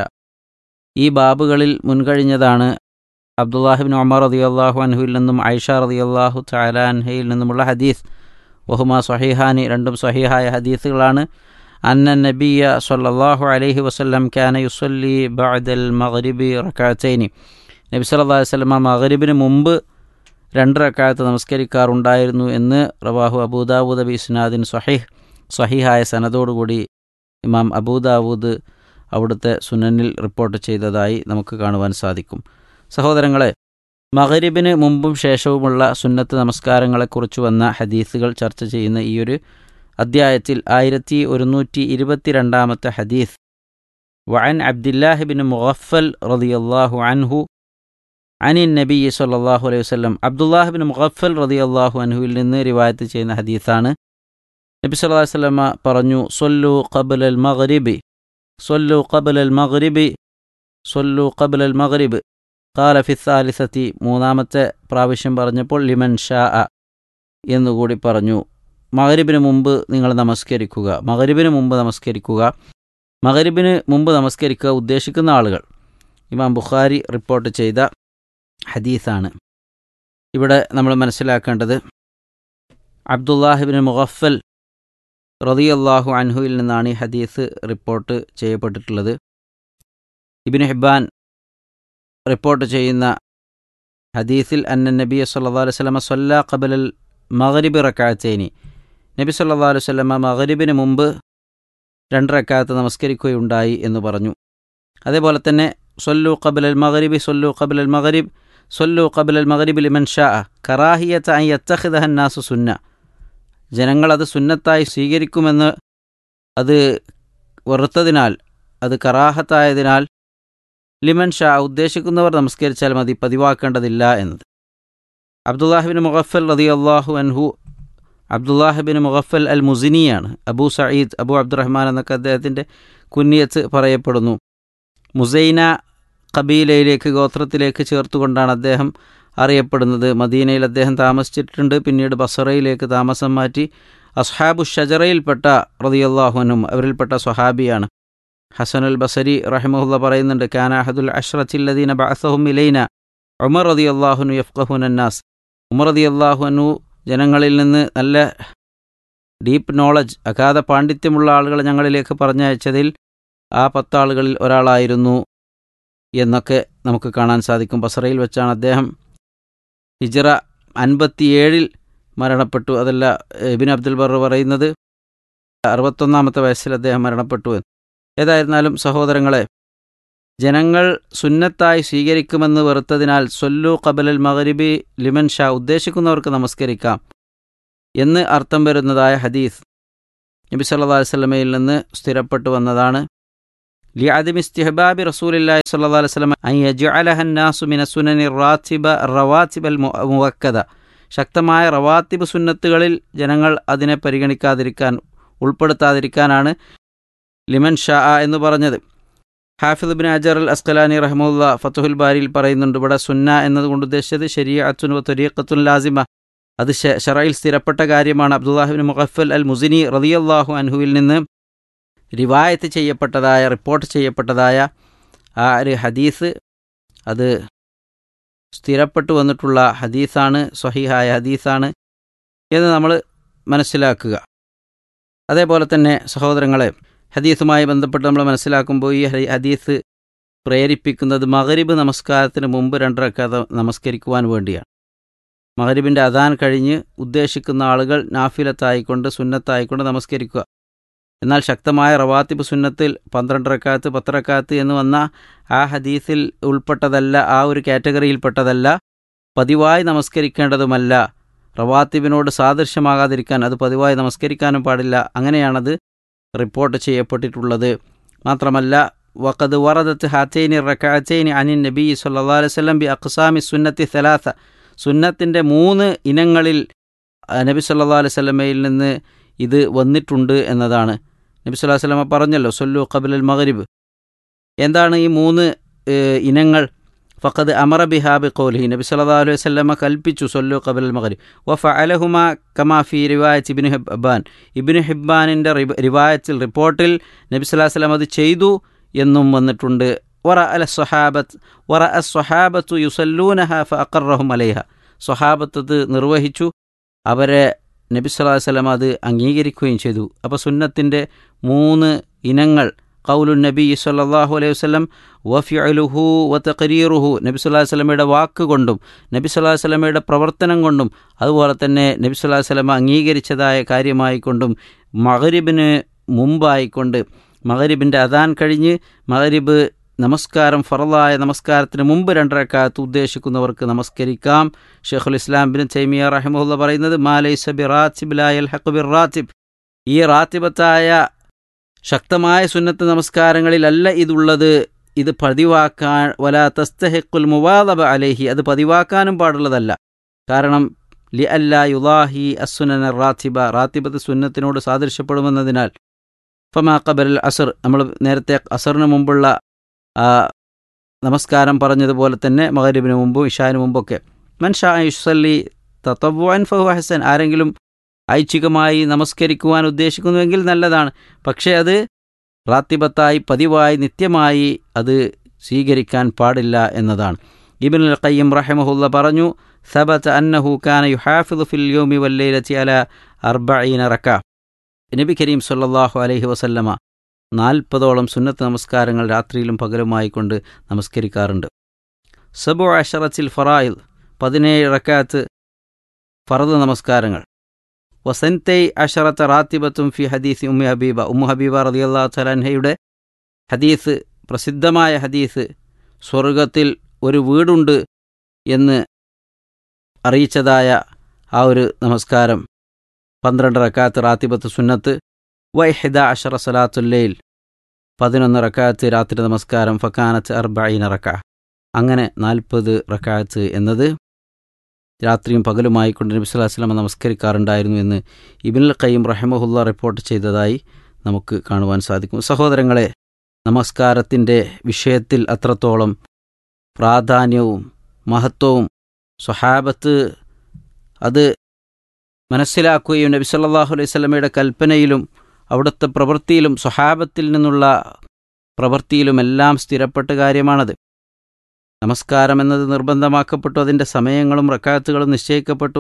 ഈ ബാബുകളിൽ മുൻകഴിഞ്ഞതാണ് അബ്ദുല്ലാഹിബിൻ ഉമർ റളിയല്ലാഹു അൻഹുവിൽ നിന്നും ആയിഷ റളിയല്ലാഹു തആല അൻഹയിൽ നിന്നുമുള്ള ഹദീസ് വഹുമ സ്വഹീഹാനി രണ്ടും സ്വഹീഹായ ഹദീസുകളാണ് അന്ന നബിയ സല്ലല്ലാഹു അലൈഹി വസല്ലം കാന യുസല്ലി ബഅദൽ മഗ്രിബി റകഅത്തൈനി നബി സല്ലല്ലാഹു അലൈഹി വസല്ലം മഗ്രിബിന് മുമ്പ് രണ്ട് റക്കായത്ത് നമസ്കരിക്കാറുണ്ടായിരുന്നു എന്ന് റവാഹു അബൂദാവൂദ് ബി ഇസ്നാദിൻ സ്വഹീഹ് സ്വഹീഹായ സനദോടുകൂടി ഇമാം അബൂദാവൂദ് അവിടുത്തെ സുനനിൽ റിപ്പോർട്ട് ചെയ്തതായി നമുക്ക് കാണുവാൻ സാധിക്കും സഹോദരങ്ങളെ മഗ്രിബിന് മുമ്പും ശേഷവുമുള്ള സുന്നത്ത് നമസ്കാരങ്ങളെക്കുറിച്ച് വന്ന ഹദീസുകൾ ചർച്ച ചെയ്യുന്ന ഈ ഒരു അദ്ധ്യായത്തിൽ ആയിരത്തി ഒരുന്നൂറ്റി ഇരുപത്തിരണ്ടാമത്തെ ഹദീസ് വഅൻ അബ്ദില്ലാഹിബിൻ മുഗഫൽ റളിയല്ലാഹു അൻഹു അനിൻ നബി സല്ലല്ലാഹു അലൈഹി വസല്ലം അബ്ദുല്ലാഹിബിൻ മുഗഫൽ റളിയല്ലാഹു അൻഹുവിൽ നിന്ന് റിവായത്ത് ചെയ്യുന്ന ഹദീസാണ് നബി സല്ലല്ലാഹു അലൈഹി വസല്ലമ പറഞ്ഞു സൊല്ലു ഖബ്ലൽ മഗ്രിബി സൊല്ലു ഖബ്ലൽ മഗ്രിബി സൊല്ലു ഖബ്ലൽ മഗ്രിബ് ഖാല ഫി സാലിസത്തി മൂന്നാമത്തെ പ്രാവശ്യം പറഞ്ഞപ്പോൾ ലിമൻ ഷാ എന്നുകൂടി പറഞ്ഞു മകരിബിന് മുമ്പ് നിങ്ങൾ നമസ്കരിക്കുക മകരിബിന് മുമ്പ് നമസ്കരിക്കുക മകരിബിന് മുമ്പ് നമസ്കരിക്കുക ഉദ്ദേശിക്കുന്ന ആളുകൾ ഇമാം ബുഖാരി റിപ്പോർട്ട് ചെയ്ത ഹദീസാണ് ഇവിടെ നമ്മൾ മനസ്സിലാക്കേണ്ടത് അബ്ദുല്ലാഹിബിൻ മുഗഫൽ റതിയല്ലാഹു അൻഹുവിൽ നിന്നാണ് ഈ ഹദീസ് റിപ്പോർട്ട് ചെയ്യപ്പെട്ടിട്ടുള്ളത് ഇബിൻ ഹിബാൻ റിപ്പോർട്ട് ചെയ്യുന്ന ഹദീസിൽ അന്ന നബി സല്ലല്ലാഹു അലൈഹി വസല്ലമ സല്ല ഖബലൽ മഗ്രിബ് റക്കാത്തേനി നബി സല്ലല്ലാഹു അലൈഹി വസല്ലമ മഗ്രിബിന് മുമ്പ് രണ്ട് റക്കാത്ത് നമസ്കരിക്കുകയുണ്ടായി എന്ന് പറഞ്ഞു അതേപോലെ തന്നെ സൊല്ലു ഖബലൽ മഗ്രിബി സൊല്ലു ഖബലൽ മഗ്രിബ് സൊല്ലു ഖബലൽ മഗ്രിബ് ലിമൻ ഷാ കറാഹിയത്ത് അൻ യത്തഖിദഹൻ നാസു സുന്ന ജനങ്ങളത് സുന്നത്തായി സ്വീകരിക്കുമെന്ന് അത് വെറുത്തതിനാൽ അത് കറാഹത്തായതിനാൽ ലിമൻ ഷാ ഉദ്ദേശിക്കുന്നവർ നമസ്കരിച്ചാൽ മതി പതിവാക്കേണ്ടതില്ല എന്നത് അബ്ദുല്ലാഹിബിൻ മുഗഫൽ റതി അള്ളാഹു അൻഹു അബ്ദുല്ലാഹിബിൻ മുഗഫൽ അൽ മുസിനിയാണ് അബൂ സയ്യിദ് അബൂ അബ്ദുറഹ്മാൻ എന്നൊക്കെ അദ്ദേഹത്തിൻ്റെ കുന്നിയത്ത് പറയപ്പെടുന്നു മുസൈന കബീലയിലേക്ക് ഗോത്രത്തിലേക്ക് ചേർത്തുകൊണ്ടാണ് അദ്ദേഹം അറിയപ്പെടുന്നത് മദീനയിൽ അദ്ദേഹം താമസിച്ചിട്ടുണ്ട് പിന്നീട് ബസറയിലേക്ക് താമസം മാറ്റി അസ്ഹാബു ഷജറയിൽപ്പെട്ട റതിയല്ലാഹുനും അവരിൽപ്പെട്ട സ്വഹാബിയാണ് ഹസനുൽ ബസരി റഹിമഹുല്ല പറയുന്നുണ്ട് കാനാഹദുൽ അഷ്റത്തില്ലദീന ബഅസഹും ഇലൈന ഉമർ റതി അള്ളാഹുനു യഫ്കഹുൻ അന്നാസ് ഉമർ റതി അള്ളാഹുനു ജനങ്ങളിൽ നിന്ന് നല്ല ഡീപ്പ് നോളജ് അഗാധ പാണ്ഡിത്യമുള്ള ആളുകളെ ഞങ്ങളിലേക്ക് പറഞ്ഞയച്ചതിൽ ആ പത്താളുകളിൽ ഒരാളായിരുന്നു എന്നൊക്കെ നമുക്ക് കാണാൻ സാധിക്കും ബസറയിൽ വെച്ചാണ് അദ്ദേഹം ഹിജറ അൻപത്തിയേഴിൽ മരണപ്പെട്ടു അതല്ല ഇബിൻ അബ്ദുൽ ബർ പറയുന്നത് അറുപത്തൊന്നാമത്തെ വയസ്സിൽ അദ്ദേഹം മരണപ്പെട്ടു എന്ന് ഏതായിരുന്നാലും സഹോദരങ്ങളെ ജനങ്ങൾ സുന്നത്തായി സ്വീകരിക്കുമെന്ന് വെറുത്തതിനാൽ സൊല്ലു കബലൽ മഗരിബി ലിമൻ ഷാ ഉദ്ദേശിക്കുന്നവർക്ക് നമസ്കരിക്കാം എന്ന് അർത്ഥം വരുന്നതായ ഹദീസ് നബി സല്ലാ വല്ലമയിൽ നിന്ന് സ്ഥിരപ്പെട്ടു വന്നതാണ് ലിയാദിം ഇസ്തിഹബാബി റസൂലില്ലാഹി സ്വല്ലല്ലാഹു അലൈഹി വസല്ലം അൻ യജ്അലഹ അന്നാസു മിന സുനനി റാത്തിബ റവാത്തിബൽ മുവക്കദ ശക്തമായ റവാത്തിബ് സുന്നത്തുകളിൽ ജനങ്ങൾ അതിനെ പരിഗണിക്കാതിരിക്കാൻ ഉൾപ്പെടുത്താതിരിക്കാനാണ് ലിമൻ ഷാ എന്ന് പറഞ്ഞത് ഹാഫിദ് ബിൻ അജർ അൽ അസ്കലാനി റഹ്മുല്ല ഫത്തുഹുൽ ബാരിയിൽ പറയുന്നുണ്ട് ഇവിടെ സുന്ന എന്നതുകൊണ്ട് ഉദ്ദേശിച്ചത് ശരിയത്തുൻ വ തൊരീഖത്തുൻ ലാസിമ അത് ഷ- ഷറയിൽ സ്ഥിരപ്പെട്ട കാര്യമാണ് അബ്ദുല്ലാഹിബിൻ മുഖഫൽ അൽ മുസിനി റതിയല്ലാഹു അൻഹുവിൽ നിന്ന് റിവായത്ത് ചെയ്യപ്പെട്ടതായ റിപ്പോർട്ട് ചെയ്യപ്പെട്ടതായ ആ ഒരു ഹദീസ് അത് സ്ഥിരപ്പെട്ടു വന്നിട്ടുള്ള ഹദീസാണ് സ്വഹീഹായ ഹദീസാണ് എന്ന് നമ്മൾ മനസ്സിലാക്കുക അതേപോലെ തന്നെ സഹോദരങ്ങളെ ഹദീസുമായി ബന്ധപ്പെട്ട് നമ്മൾ മനസ്സിലാക്കുമ്പോൾ ഈ ഹരി- ഹദീസ് പ്രേരിപ്പിക്കുന്നത് മഗരിബ് നമസ്കാരത്തിന് മുമ്പ് രണ്ടരക്കാതെ നമസ്കരിക്കുവാൻ വേണ്ടിയാണ് മഗരിബിൻ്റെ അദാൻ കഴിഞ്ഞ് ഉദ്ദേശിക്കുന്ന ആളുകൾ നാഫിലത്തായിക്കൊണ്ട് സുന്നത്തായിക്കൊണ്ട് നമസ്കരിക്കുക എന്നാൽ ശക്തമായ റവാത്തിബ് സുന്നത്തിൽ പന്ത്രണ്ട് റക്കാത്ത് പത്ത് റക്കാത്ത് എന്ന് വന്ന ആ ഹദീസിൽ ഉൾപ്പെട്ടതല്ല ആ ഒരു കാറ്റഗറിയിൽപ്പെട്ടതല്ല പതിവായി നമസ്കരിക്കേണ്ടതുമല്ല റവാത്തിബിനോട് സാദൃശ്യമാകാതിരിക്കാൻ അത് പതിവായി നമസ്കരിക്കാനും പാടില്ല അങ്ങനെയാണത് റിപ്പോർട്ട് ചെയ്യപ്പെട്ടിട്ടുള്ളത് മാത്രമല്ല വഖദ് വറദത്ത് ഹാത്തൈനി റക്കാത്തൈനി അനിൻ നബി സല്ലാ അലൈഹി വസല്ലം ബി അഖ്സാമി സുന്നത്തി സലാസ സുന്നത്തിൻ്റെ മൂന്ന് ഇനങ്ങളിൽ ആ, നബി സല്ലാ അലൈഹി സ്വലമയിൽ നിന്ന് ഇത് വന്നിട്ടുണ്ട് എന്നതാണ് നബി സല്ലാ വല്ലമ പറഞ്ഞല്ലോ സൊല്ലു ഖബുൽ മഗ്രിബ് എന്താണ് ഈ മൂന്ന് ഏഹ്, ഇനങ്ങൾ ഫഖദ് അമറ ബിഹാബി കോൽഹി നബി സല്ലാ അലൈഹി വസല്ലമ കൽപ്പിച്ചു സൊല്ലു ഖബുൽ മഗ്രിബ് വ ഫഅലഹുമ കമാ ഫി റിവായത്ത് ഇബ്നു ഹിബ്ബാൻ ഇബ്നു ഹിബ്ബാനിൻ്റെ റിവായത്തിൽ റിപ്പോർട്ടിൽ നബി സല്ലാ വല്ലം അത് ചെയ്തു എന്നും വന്നിട്ടുണ്ട് വറ അല സ്വഹാബത്ത് വറ അ സ്വഹാബത്തു യുസല്ലൂനഹ ഫ അക്കറഹും അലൈഹ സ്വഹാബത്ത് അത് നിർവഹിച്ചു അവരെ നബി സല്ലല്ലാഹു അലൈഹി വസല്ലം അത് അംഗീകരിക്കുകയും ചെയ്തു അപ്പോൾ സുന്നത്തിൻ്റെ മൂന്ന് ഇനങ്ങൾ ഖൗലു നബി സല്ലല്ലാഹു അലൈഹി വസല്ലം വഫിഅലുഹു വതഖരീറുഹു നബി സല്ലല്ലാഹു അലൈഹി വസല്ലമയുടെ വാക്ക് കൊണ്ടും നബി സല്ലല്ലാഹു അലൈഹി വസല്ലമയുടെ പ്രവർത്തനം കൊണ്ടും അതുപോലെ തന്നെ നബി സല്ലല്ലാഹു അലൈഹി വസല്ലമ അംഗീകരിച്ചതായ കാര്യമായിക്കൊണ്ടും മഗ്രിബിന് മുമ്പായിക്കൊണ്ട് മഗ്രിബിൻ്റെ അദാൻ കഴിഞ്ഞ് മഗ്രിബ് നമസ്കാരം ഫറലായ നമസ്കാരത്തിന് മുമ്പ് രണ്ടരക്കാലത്ത് ഉദ്ദേശിക്കുന്നവർക്ക് നമസ്കരിക്കാം ഷെയ്ഖുൽ ഇസ്ലാം ബിൻ തൈമിയ റഹിമുല്ല പറയുന്നത് മാലൈസ ബി റാത്തിബ് ലായൽ ഹഖ് ബിർ റാത്തിബ് ഈ റാത്തിബത്തായ ശക്തമായ സുന്നത്ത് നമസ്കാരങ്ങളിലല്ല ഇതുള്ളത് ഇത് പതിവാക്കാൻ വല തസ്തഹിഖുൽ മുവാദബ അലേഹി അത് പതിവാക്കാനും പാടുള്ളതല്ല കാരണം ലി അല്ല യുലാഹി അസുനന റാത്തിബ റാത്തിബത്ത് സുന്നത്തിനോട് സാദൃശ്യപ്പെടുമെന്നതിനാൽ ഫമാ ഖബൽ അസർ നമ്മൾ നേരത്തെ അസറിന് മുമ്പുള്ള ആ, നമസ്കാരം പറഞ്ഞതുപോലെ തന്നെ മകരീബിന് മുമ്പും ഇഷാന് മുമ്പൊക്കെ മൻഷാ യുസല്ലി തത്തവുവാൻ ഫഹു ഹസൻ ആരെങ്കിലും ഐച്ഛികമായി നമസ്കരിക്കുവാൻ ഉദ്ദേശിക്കുന്നുവെങ്കിൽ നല്ലതാണ് പക്ഷേ അത് റാത്തിബത്തായി പതിവായി നിത്യമായി അത് സ്വീകരിക്കാൻ പാടില്ല എന്നതാണ് ഇബിനുൽ ഖയ്യം റഹിമഹുല്ല പറഞ്ഞു സബത്ത് അന്നഹു കാന യുഹാഫിദു ഫിൽ യോമി വല്ലൈലത്തി അല അർബഈന റക്ക നബി കരീം സല്ലല്ലാഹു അലൈഹി വസല്ലമ നാൽപ്പതോളം സുന്നത്ത് നമസ്കാരങ്ങൾ രാത്രിയിലും പകലുമായി കൊണ്ട് നമസ്കരിക്കാറുണ്ട് സബു അഷറത്തിൽ ഫറായിൽ പതിനേഴ് റക്കാത്ത് ഫറദ് നമസ്കാരങ്ങൾ വസന്തൈ അഷറത്ത് റാത്തിബത്തും ഫി ഹദീസ് ഉമ്മി ഹബീബ ഉമ്മു ഹബീബ റളിയല്ലാ തലൻഹയുടെ ഹദീസ് പ്രസിദ്ധമായ ഹദീസ് സ്വർഗത്തിൽ ഒരു വീടുണ്ട് എന്ന് അറിയിച്ചതായ ആ ഒരു നമസ്കാരം പന്ത്രണ്ട് റക്കാത്ത് റാത്തിബത്ത് സുന്നത്ത് വൈഹിദ അഷറ സലാത്തുല്ലയിൽ പതിനൊന്ന് റക്കാത്ത് രാത്രി നമസ്കാരം ഫക്കാനത്ത് അർബൈന റക്ക അങ്ങനെ നാൽപ്പത് റക്കാത്ത് എന്നത് രാത്രിയും പകലുമായി കൊണ്ട് നബി സ്വല്ലല്ലാഹു അലൈഹി വസല്ലം നമസ്കരിക്കാറുണ്ടായിരുന്നു എന്ന് ഇബിനുൽ ഖയ്യിം റഹിമഹുല്ല റിപ്പോർട്ട് ചെയ്തതായി നമുക്ക് കാണുവാൻ സാധിക്കും സഹോദരങ്ങളെ നമസ്കാരത്തിൻ്റെ വിഷയത്തിൽ അത്രത്തോളം പ്രാധാന്യവും മഹത്വവും സ്വഹാബത്ത് അത് മനസ്സിലാക്കുകയും നബി സല്ലല്ലാഹു അലൈഹി വസല്ലമയുടെ കൽപ്പനയിലും അവിടുത്തെ പ്രവൃത്തിയിലും സ്വഹാബത്തിൽ നിന്നുള്ള പ്രവൃത്തിയിലുമെല്ലാം സ്ഥിരപ്പെട്ട കാര്യമാണത് നമസ്കാരം എന്നത് നിർബന്ധമാക്കപ്പെട്ടു അതിൻ്റെ സമയങ്ങളും റക്കാത്തുകളും നിശ്ചയിക്കപ്പെട്ടു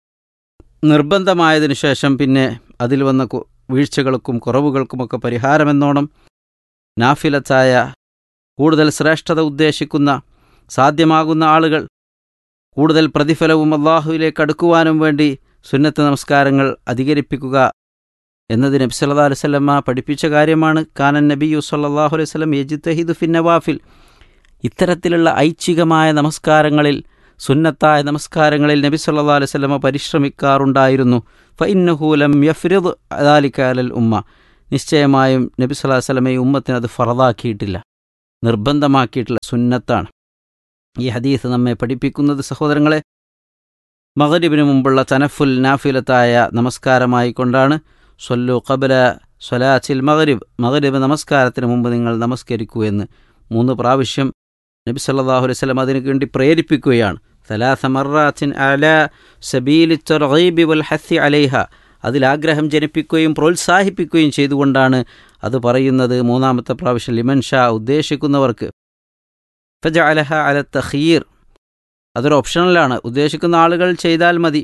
നിർബന്ധമായതിനു ശേഷം പിന്നെ അതിൽ വന്ന കു- വീഴ്ചകൾക്കും കുറവുകൾക്കുമൊക്കെ പരിഹാരമെന്നോണം നാഫിലത്തായ കൂടുതൽ ശ്രേഷ്ഠത ഉദ്ദേശിക്കുന്ന സാധ്യമാകുന്ന ആളുകൾ കൂടുതൽ പ്രതിഫലവും അള്ളാഹുവിലേക്ക് അടുക്കുവാനും വേണ്ടി സുന്നത്ത് നമസ്കാരങ്ങൾ അധികരിപ്പിക്കുക എന്നത് നബി സല്ലല്ലാഹു അലൈഹി വസല്ലമ പഠിപ്പിച്ച കാര്യമാണ് കാനൻ നബിയു സല്ലല്ലാഹു അലൈഹി വസല്ലം യജിത്തഹിദു ഫിൻ നവാഫിൽ ഇത്തരത്തിലുള്ള ഐച്ഛികമായ നമസ്കാരങ്ങളിൽ സുന്നത്തായ നമസ്കാരങ്ങളിൽ നബി സല്ലല്ലാഹു അലൈഹി വസല്ലമ പരിശ്രമിക്കാറുണ്ടായിരുന്നു ഫഇന്നഹു ലം യഫ്രിദ് ദാലിക അലൽ ഉമ്മ നിശ്ചയമായും നബി സല്ലല്ലാഹു അലൈഹി വസല്ലമ ഈ ഉമ്മത്തിന് അത് ഫറദാക്കിയിട്ടില്ല നിർബന്ധമാക്കിയിട്ടില്ല സുന്നത്താണ് ഈ ഹദീസ് നമ്മെ പഠിപ്പിക്കുന്നത് സഹോദരങ്ങളെ മഗ്രിബിന് മുമ്പുള്ള തനഫുൽ നാഫിലത്തായ നമസ്കാരമായി കൊണ്ടാണ് സൊല്ലു ഖബല സ്വലാച്ചിൽ മഗ്രിബ് മഗ്രിബ് നമസ്കാരത്തിന് മുമ്പ് നിങ്ങൾ നമസ്കരിക്കൂ എന്ന് മൂന്ന് പ്രാവശ്യം നബി സല്ലല്ലാഹു അലൈഹി വസല്ലം അതിനു വേണ്ടി പ്രേരിപ്പിക്കുകയാണ് ثلاث مرات على سبيل الترغيب والحث عليها അതിൽ ആഗ്രഹം ജനിപ്പിക്കുകയും പ്രോത്സാഹിപ്പിക്കുകയും ചെയ്തുകൊണ്ടാണ് അത് പറയുന്നത് മൂന്നാമത്തെ പ്രാവശ്യം ലിമൻ ഷാ ഉദ്ദേശിക്കുന്നവർക്ക് ഫജഅലഹ അല തഖീർ അതൊരു ഓപ്ഷണലാണ് ഉദ്ദേശിക്കുന്ന ആളുകൾ ചെയ്താൽ മതി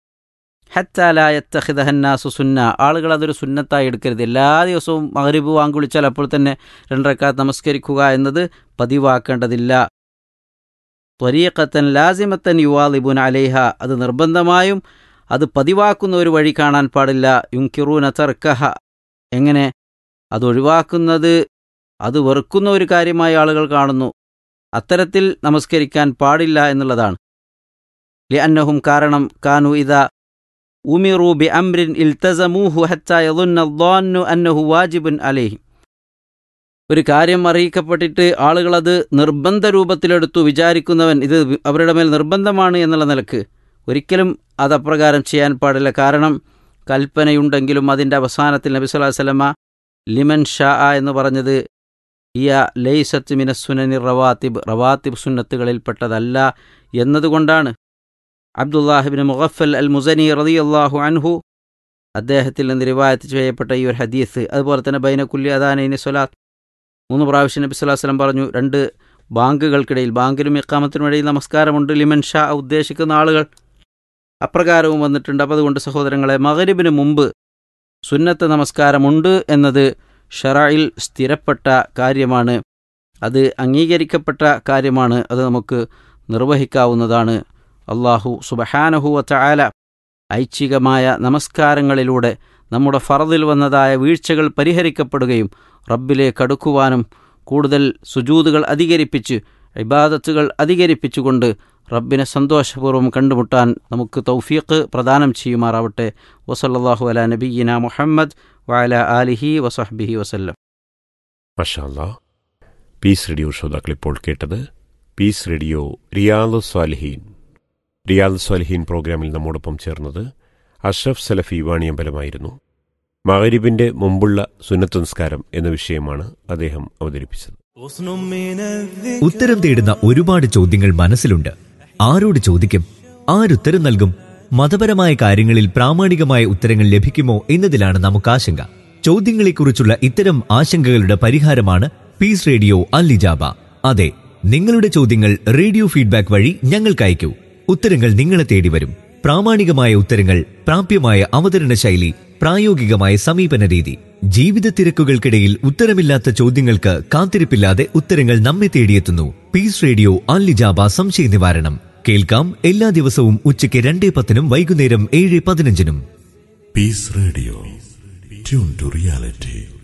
ഹത്താലായത്തഹിദഹന്നാസു സുന്ന ആളുകൾ അതൊരു സുന്നത്തായി എടുക്കരുത് എല്ലാ ദിവസവും മകരിബ് വാങ്കുളിച്ചാൽ അപ്പോൾ തന്നെ രണ്ടരക്കാത്ത് നമസ്കരിക്കുക എന്നത് പതിവാക്കേണ്ടതില്ല ത്വരീഖത്തൻ ലാസിമത്തൻ യുവാലിബുൻ അലേഹ അത് നിർബന്ധമായും അത് പതിവാക്കുന്ന ഒരു വഴി കാണാൻ പാടില്ല യുങ്കിറൂന തർക്കഹ എങ്ങനെ അത് ഒഴിവാക്കുന്നത് അത് വെറുക്കുന്ന ഒരു കാര്യമായി ആളുകൾ കാണുന്നു അത്തരത്തിൽ നമസ്കരിക്കാൻ പാടില്ല എന്നുള്ളതാണ് ലിഅന്നഹും കാരണം കാനു ഇതാ ഉമിറു ബി അംരിൻ ഇൽത്തസമൂഹു ഹത്ത യദുന്ന ദ്വാന്നു അന്നഹു വാജിബുൻ അലേഹി ഒരു കാര്യം അറിയിക്കപ്പെട്ടിട്ട് ആളുകളത് നിർബന്ധ രൂപത്തിലെടുത്തു വിചാരിക്കുന്നവൻ ഇത് അവരുടെ മേൽ നിർബന്ധമാണ് എന്നുള്ള നിലക്ക് ഒരിക്കലും അത് അപ്രകാരം ചെയ്യാൻ പാടില്ല കാരണം കൽപ്പനയുണ്ടെങ്കിലും അതിൻ്റെ അവസാനത്തിൽ നബി സ്വല്ലല്ലാഹു അലൈഹി വസല്ലമ ലിമൻ ഷാ എന്ന് പറഞ്ഞത് ഇയ ലൈസത്ത് മിനസ്സുനനി റവാത്തിബ് റവാത്തിബ് സുന്നത്തുകളിൽപ്പെട്ടതല്ല എന്നതുകൊണ്ടാണ് അബ്ദുല്ലാഹിബിൻ മുഗഫൽ അൽ മുസനി റളിയല്ലാഹു അൻഹു അദ്ദേഹത്തിൽ നിന്ന് റിവായത്ത് ചെയ്യപ്പെട്ട ഈ ഒരു ഹദീസ് അതുപോലെ തന്നെ ബൈനക്കുല്ലി അദാനൈനി സ്വലാത്ത് മൂന്ന് പ്രാവശ്യം നബി സ്വല്ലല്ലാഹു അലൈഹി വസല്ലം പറഞ്ഞു രണ്ട് ബാങ്കുകൾക്കിടയിൽ ബാങ്കിലും ഇക്കാമത്തിനും ഇടയിൽ നമസ്കാരമുണ്ട് ലിമൻ ഷാ ഉദ്ദേശിക്കുന്ന ആളുകൾ അപ്രകാരവും വന്നിട്ടുണ്ട് അപ്പോൾ അതുകൊണ്ട് സഹോദരങ്ങളെ മകരിബിന് മുമ്പ് സുന്നത്ത് നമസ്കാരമുണ്ട് എന്നത് ഷറായിൽ സ്ഥിരപ്പെട്ട കാര്യമാണ് അത് അംഗീകരിക്കപ്പെട്ട കാര്യമാണ് അത് നമുക്ക് നിർവഹിക്കാവുന്നതാണ് അള്ളാഹു സുബഹാനഹു വല ഐച്ഛികമായ നമസ്കാരങ്ങളിലൂടെ നമ്മുടെ ഫറദിൽ വന്നതായ വീഴ്ചകൾ പരിഹരിക്കപ്പെടുകയും റബ്ബിലേക്ക് അടുക്കുവാനും കൂടുതൽ സുജൂതുകൾ അധികരിപ്പിച്ച് ഇബാദത്തുകൾ അധികരിപ്പിച്ചുകൊണ്ട് റബ്ബിനെ സന്തോഷപൂർവ്വം കണ്ടുമുട്ടാൻ നമുക്ക് തൗഫീഖ് പ്രദാനം ചെയ്യുമാറാവട്ടെ വസല്ലാഹു അല നബീന മുഹമ്മദ് വഅല ആലിഹി വസഹ്ബിഹി വസല്ലം മഷാല്ല പീസ് റേഡിയോ ശ്രോതാക്കൾ ഇപ്പോൾ കേട്ടത് peace radio Riyad Salihin Riyad Salihin പ്രോഗ്രാമിൽ നമ്മോടൊപ്പം ചേർന്നത് അഷ്റഫ് സലഫി വാണിയമ്പലമായിരുന്നു മകരിബിന്റെ മുമ്പുള്ള സുന്നത്ത് നിസ്കാരം എന്ന വിഷയമാണ് അദ്ദേഹം അവതരിപ്പിച്ചത് ഉത്തരം തേടുന്ന ഒരുപാട് ചോദ്യങ്ങൾ മനസ്സിലുണ്ട് ആരോട് ചോദിക്കും ആരുത്തരം നൽകും മതപരമായ കാര്യങ്ങളിൽ പ്രാമാണികമായ ഉത്തരങ്ങൾ ലഭിക്കുമോ എന്നതിലാണ് നമുക്ക് ആശങ്ക ചോദ്യങ്ങളെക്കുറിച്ചുള്ള ഇത്തരം ആശങ്കകളുടെ പരിഹാരമാണ് പീസ് റേഡിയോ അല്ലിജാബ അതെ നിങ്ങളുടെ ചോദ്യങ്ങൾ റേഡിയോ ഫീഡ്ബാക്ക് വഴി ഞങ്ങൾക്ക് അയക്കൂ ഉത്തരങ്ങൾ നിങ്ങളെ തേടി വരും പ്രാമാണികമായ ഉത്തരങ്ങൾ പ്രാപ്യമായ അവതരണ ശൈലി പ്രായോഗികമായ സമീപന രീതി ജീവിത തിരക്കുകൾക്കിടയിൽ ഉത്തരമില്ലാത്ത ചോദ്യങ്ങൾക്ക് കാത്തിരിപ്പില്ലാതെ ഉത്തരങ്ങൾ നമ്മെ തേടിയെത്തുന്നു പീസ് റേഡിയോ അല്ലിജാബ സംശയ നിവാരണം കേൾക്കാം എല്ലാ ദിവസവും ഉച്ചയ്ക്ക് രണ്ടേ പത്തിനും വൈകുന്നേരം ഏഴ് പതിനഞ്ചിനും Peace Radio. Tune to reality.